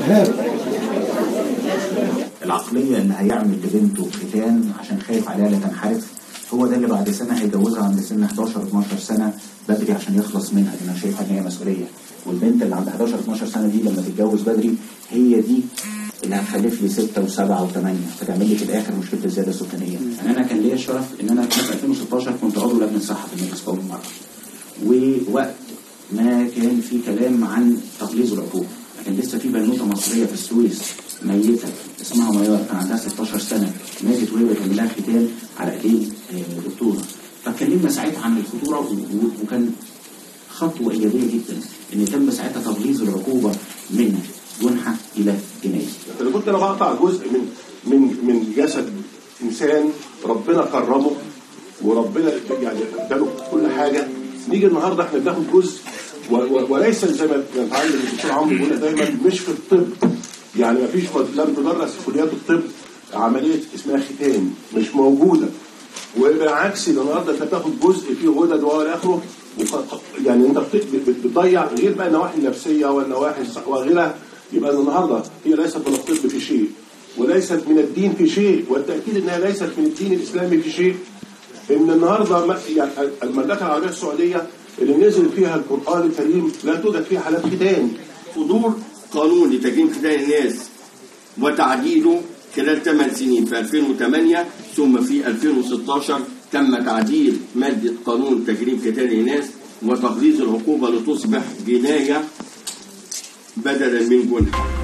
العقلية اللي هيعمل لبنته ختان عشان خايف عليها لا تنحرف هو ده اللي بعد سنة هيجوزها عند سن 11 12 سنة بدري عشان يخلص منها لأن أنا شايفها إن هي مسؤولية والبنت اللي عند 11 12 سنة دي لما تتجوز بدري هي دي اللي هتخلف لي ستة وسبعة وثمانية فتعمل لي في الآخر مشكلة الزيادة السكانية يعني أنا كان ليا الشرف إن أنا في 2016 كنت عضو لجنة صحة في المجلس القومي للمرأة ووقت ما كان في كلام عن تغليظ العقوبة لكن لسه في بنوته مصريه في السويس ميته اسمها ميار كان عندها 16 سنه ماتت وهي بتعمل لها ختان على ايدين آه، دكتوره فاتكلمنا ساعتها عن الخطوره و- و- وكان خطوه ايجابيه جدا ان تم ساعتها تغليظ العقوبه من جنحه الى جنايه انا كنت انا بقطع جزء من من من جسد انسان ربنا كرمه وربنا يعني اداله كل حاجه نيجي النهارده احنا بناخد جزء و- و- وليس زي ما بنتعلم الدكتور عمرو بيقول دايما مش في الطب يعني ما فيش لم تدرس في كليات الطب عمليه اسمها ختان مش موجوده وبالعكس ده النهارده انت بتاخد جزء فيه غدد والى اخره وق- يعني انت بت- بت- بتضيع غير بقى النواحي النفسيه والنواحي الصح- وغيرها يبقى النهارده هي ليست من الطب في شيء وليست من الدين في شيء والتاكيد انها ليست من الدين الاسلامي في شيء ان النهارده م- يعني المملكه العربيه السعوديه اللي نزل فيها القران الكريم لا توجد فيها حالات ختان صدور قانون لتجريم ختان الناس وتعديله خلال 8 سنين في 2008 ثم في 2016 تم تعديل مادة قانون تجريم ختان الناس وتغليظ العقوبة لتصبح جناية بدلا من جنحة